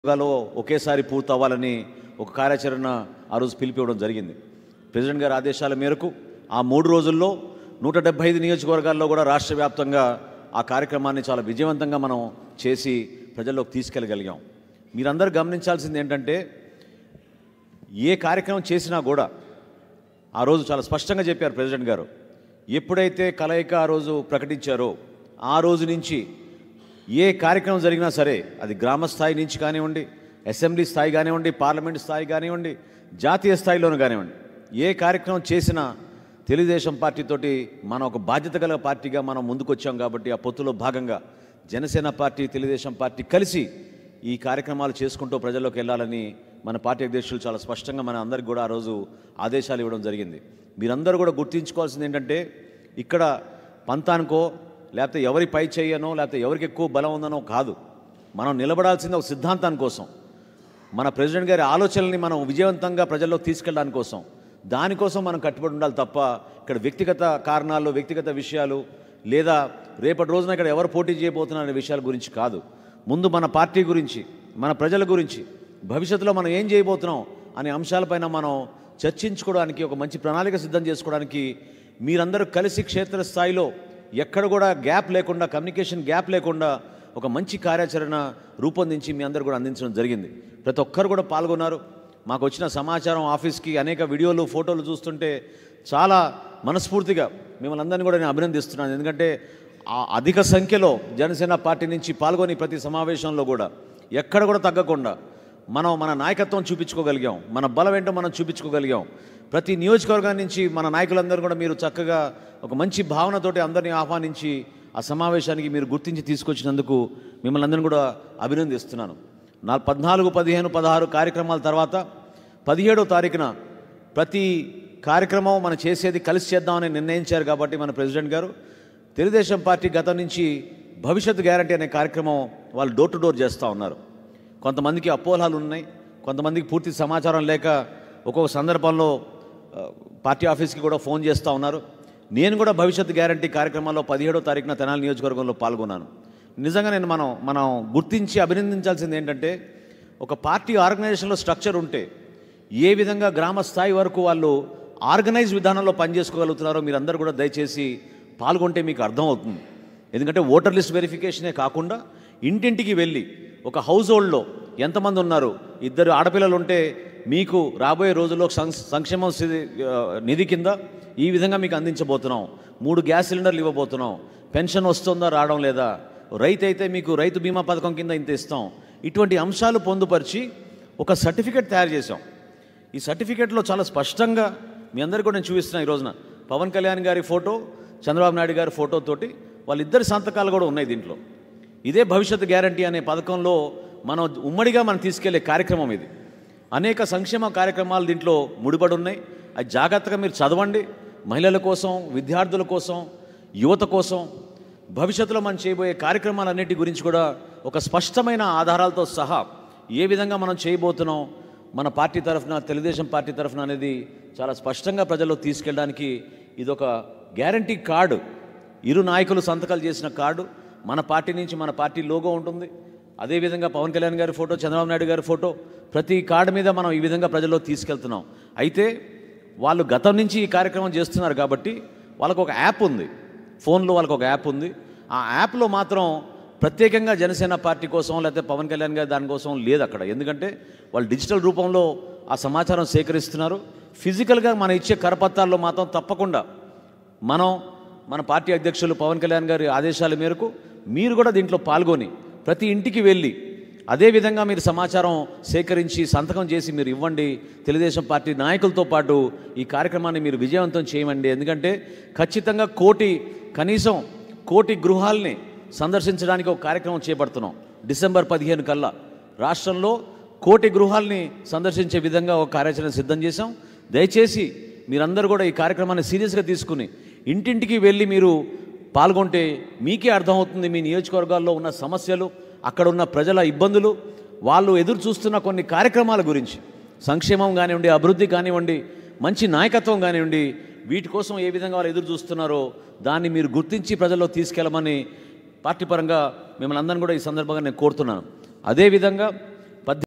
లో ఒకేసారి పూర్తవ్వాలని ఒక కార్యాచరణ ఆ రోజు పిలిపివ్వడం జరిగింది ప్రెసిడెంట్ గారి ఆదేశాల మేరకు ఆ మూడు రోజుల్లో నూట డెబ్బై ఐదు నియోజకవర్గాల్లో కూడా రాష్ట్ర వ్యాప్తంగా ఆ కార్యక్రమాన్ని చాలా విజయవంతంగా మనం చేసి ప్రజల్లోకి తీసుకెళ్ళగలిగాం మీరందరూ గమనించాల్సింది ఏంటంటే ఏ కార్యక్రమం చేసినా కూడా ఆ రోజు చాలా స్పష్టంగా చెప్పారు ప్రెసిడెంట్ గారు ఎప్పుడైతే కలయిక ఆ రోజు ప్రకటించారో ఆ రోజు నుంచి ఏ కార్యక్రమం జరిగినా సరే అది గ్రామ స్థాయి నుంచి కానివ్వండి అసెంబ్లీ స్థాయి కానివ్వండి పార్లమెంట్ స్థాయి కానివ్వండి జాతీయ స్థాయిలోనూ కానివ్వండి ఏ కార్యక్రమం చేసినా తెలుగుదేశం పార్టీతోటి మనం ఒక బాధ్యత గల పార్టీగా మనం ముందుకొచ్చాం కాబట్టి ఆ పొత్తులో భాగంగా జనసేన పార్టీ తెలుగుదేశం పార్టీ కలిసి ఈ కార్యక్రమాలు చేసుకుంటూ ప్రజల్లోకి వెళ్ళాలని మన పార్టీ అధ్యక్షులు చాలా స్పష్టంగా మన అందరికి కూడా ఆ రోజు ఆదేశాలు ఇవ్వడం జరిగింది మీరందరూ కూడా గుర్తుంచుకోవాల్సింది ఏంటంటే ఇక్కడ పంతానికో లేకపోతే ఎవరి పై చేయనో లేకపోతే ఎవరికి ఎక్కువ బలం ఉందనో కాదు మనం నిలబడాల్సింది ఒక సిద్ధాంతాని కోసం మన ప్రెసిడెంట్ గారి ఆలోచనల్ని మనం విజయవంతంగా ప్రజల్లోకి తీసుకెళ్ళడానికి కోసం దానికోసం మనం కట్టుబడి ఉండాలి తప్ప ఇక్కడ వ్యక్తిగత కారణాలు వ్యక్తిగత విషయాలు లేదా రేపటి రోజున ఇక్కడ ఎవరు పోటీ చేయబోతున్నారు అనే విషయాల గురించి కాదు ముందు మన పార్టీ గురించి మన ప్రజల గురించి భవిష్యత్తులో మనం ఏం చేయబోతున్నాం అనే అంశాలపైన మనం చర్చించుకోవడానికి ఒక మంచి ప్రణాళిక సిద్ధం చేసుకోవడానికి మీరందరూ కలిసి క్షేత్రస్థాయిలో ఎక్కడ కూడా గ్యాప్ లేకుండా కమ్యూనికేషన్ గ్యాప్ లేకుండా ఒక మంచి కార్యాచరణ రూపొందించి మీ అందరు కూడా అందించడం జరిగింది ప్రతి ఒక్కరు కూడా పాల్గొన్నారు మాకు వచ్చిన సమాచారం ఆఫీస్కి అనేక వీడియోలు ఫోటోలు చూస్తుంటే చాలా మనస్ఫూర్తిగా మిమ్మల్ని అందరినీ కూడా నేను అభినందిస్తున్నాను ఎందుకంటే ఆ అధిక సంఖ్యలో జనసేన పార్టీ నుంచి పాల్గొని ప్రతి సమావేశంలో కూడా ఎక్కడ కూడా తగ్గకుండా మనం మన నాయకత్వం చూపించుకోగలిగాం మన బలం ఏంటో మనం చూపించుకోగలిగాం ప్రతి నియోజకవర్గం నుంచి మన నాయకులందరూ కూడా మీరు చక్కగా ఒక మంచి భావనతోటి అందరినీ ఆహ్వానించి ఆ సమావేశానికి మీరు గుర్తించి తీసుకొచ్చినందుకు మిమ్మల్ని అందరిని కూడా అభినందిస్తున్నాను నా పద్నాలుగు పదిహేను పదహారు కార్యక్రమాల తర్వాత పదిహేడో తారీఖున ప్రతి కార్యక్రమం మనం చేసేది కలిసి చేద్దామని నిర్ణయించారు కాబట్టి మన ప్రెసిడెంట్ గారు తెలుగుదేశం పార్టీ గతం నుంచి భవిష్యత్ గ్యారంటీ అనే కార్యక్రమం వాళ్ళు డోర్ టు డోర్ చేస్తూ ఉన్నారు కొంతమందికి అపోహలు ఉన్నాయి కొంతమందికి పూర్తి సమాచారం లేక ఒక్కొక్క సందర్భంలో ఆ, పార్టీ ఆఫీస్కి కూడా ఫోన్ చేస్తూ ఉన్నారు నేను కూడా భవిష్యత్ గ్యారంటీ కార్యక్రమాల్లో పదిహేడో తారీఖున తెనాలి నియోజకవర్గంలో పాల్గొన్నాను నిజంగా నేను మనం మనం గుర్తించి అభినందించాల్సింది ఏంటంటే ఒక పార్టీ ఆర్గనైజేషన్లో స్ట్రక్చర్ ఉంటే ఏ విధంగా గ్రామ స్థాయి వరకు వాళ్ళు ఆర్గనైజ్ విధానంలో పనిచేసుకోగలుగుతున్నారో మీరందరూ కూడా దయచేసి పాల్గొంటే మీకు అర్థమవుతుంది ఎందుకంటే ఓటర్ లిస్ట్ వెరిఫికేషనే కాకుండా ఇంటింటికి వెళ్ళి ఒక హౌస్ హోల్డ్లో ఎంతమంది ఉన్నారు ఇద్దరు ఆడపిల్లలు ఉంటే మీకు రాబోయే రోజుల్లో సం- సంక్షేమ స్థితి- ఆ, నిధి కింద ఈ విధంగా మీకు అందించబోతున్నాం మూడు గ్యాస్ సిలిండర్లు ఇవ్వబోతున్నాం పెన్షన్ వస్తుందా రావడం లేదా రైతు అయితే మీకు రైతు బీమా పథకం కింద ఇంత ఇస్తాం ఇటువంటి అంశాలు పొందుపరిచి ఒక సర్టిఫికేట్ తయారు చేశాం ఈ సర్టిఫికేట్లో చాలా స్పష్టంగా మీ అందరికీ కూడా నేను చూపిస్తున్నా ఈ రోజున పవన్ కళ్యాణ్ గారి ఫోటో చంద్రబాబు నాయుడు గారి ఫోటోతోటి వాళ్ళిద్దరి సంతకాలు కూడా ఉన్నాయి దీంట్లో ఇదే భవిష్యత్ గ్యారంటీ అనే పథకంలో మనం ఉమ్మడిగా మనం తీసుకెళ్లే కార్యక్రమం ఇది అనేక సంక్షేమ కార్యక్రమాలు దీంట్లో ముడిపడి ఉన్నాయి అది జాగ్రత్తగా మీరు చదవండి మహిళల కోసం విద్యార్థుల కోసం యువత కోసం భవిష్యత్తులో మనం చేయబోయే కార్యక్రమాలన్నిటి గురించి కూడా ఒక స్పష్టమైన ఆధారాలతో సహా ఏ విధంగా మనం చేయబోతున్నాం మన పార్టీ తరఫున తెలుగుదేశం పార్టీ తరఫున అనేది చాలా స్పష్టంగా ప్రజల్లో తీసుకెళ్ళడానికి ఇదొక గ్యారంటీ కార్డు ఇరు నాయకులు సంతకాలు చేసిన కార్డు మన పార్టీ నుంచి మన పార్టీ లోగో ఉంటుంది అదేవిధంగా పవన్ కళ్యాణ్ గారి ఫోటో చంద్రబాబు నాయుడు గారి ఫోటో ప్రతి కార్డు మీద మనం ఈ విధంగా ప్రజల్లో తీసుకెళ్తున్నాం అయితే వాళ్ళు గతం నుంచి ఈ కార్యక్రమం చేస్తున్నారు కాబట్టి వాళ్ళకు ఒక యాప్ ఉంది ఫోన్లో వాళ్ళకి ఒక యాప్ ఉంది ఆ యాప్లో మాత్రం ప్రత్యేకంగా జనసేన పార్టీ కోసం లేకపోతే పవన్ కళ్యాణ్ గారి దానికోసం లేదు అక్కడ ఎందుకంటే వాళ్ళు డిజిటల్ రూపంలో ఆ సమాచారం సేకరిస్తున్నారు ఫిజికల్గా మనం ఇచ్చే కరపత్రాల్లో మాత్రం తప్పకుండా మనం మన పార్టీ అధ్యక్షులు పవన్ కళ్యాణ్ గారి ఆదేశాల మేరకు మీరు కూడా దీంట్లో పాల్గొని ప్రతి ఇంటికి వెళ్ళి అదేవిధంగా మీరు సమాచారం సేకరించి సంతకం చేసి మీరు ఇవ్వండి తెలుగుదేశం పార్టీ నాయకులతో పాటు ఈ కార్యక్రమాన్ని మీరు విజయవంతం చేయమండి ఎందుకంటే ఖచ్చితంగా కోటి కనీసం కోటి గృహాల్ని సందర్శించడానికి ఒక కార్యక్రమం చేపడుతున్నాం డిసెంబర్ పదిహేను కల్లా రాష్ట్రంలో కోటి గృహాల్ని సందర్శించే విధంగా ఒక కార్యాచరణ సిద్ధం చేశాం దయచేసి మీరందరూ కూడా ఈ కార్యక్రమాన్ని సీరియస్గా తీసుకుని ఇంటింటికి వెళ్ళి మీరు పాల్గొంటే మీకే అర్థమవుతుంది మీ నియోజకవర్గాల్లో ఉన్న సమస్యలు అక్కడ ఉన్న ప్రజల ఇబ్బందులు వాళ్ళు ఎదురు చూస్తున్న కొన్ని కార్యక్రమాల గురించి సంక్షేమం కానివ్వండి అభివృద్ధి కానివ్వండి మంచి నాయకత్వం కానివ్వండి వీటి కోసం ఏ విధంగా వాళ్ళు ఎదురు చూస్తున్నారో దాన్ని మీరు గుర్తించి ప్రజల్లో తీసుకెళ్ళమని పార్టీ పరంగా మిమ్మల్ని అందరిని కూడా ఈ సందర్భంగా నేను కోరుతున్నాను అదేవిధంగా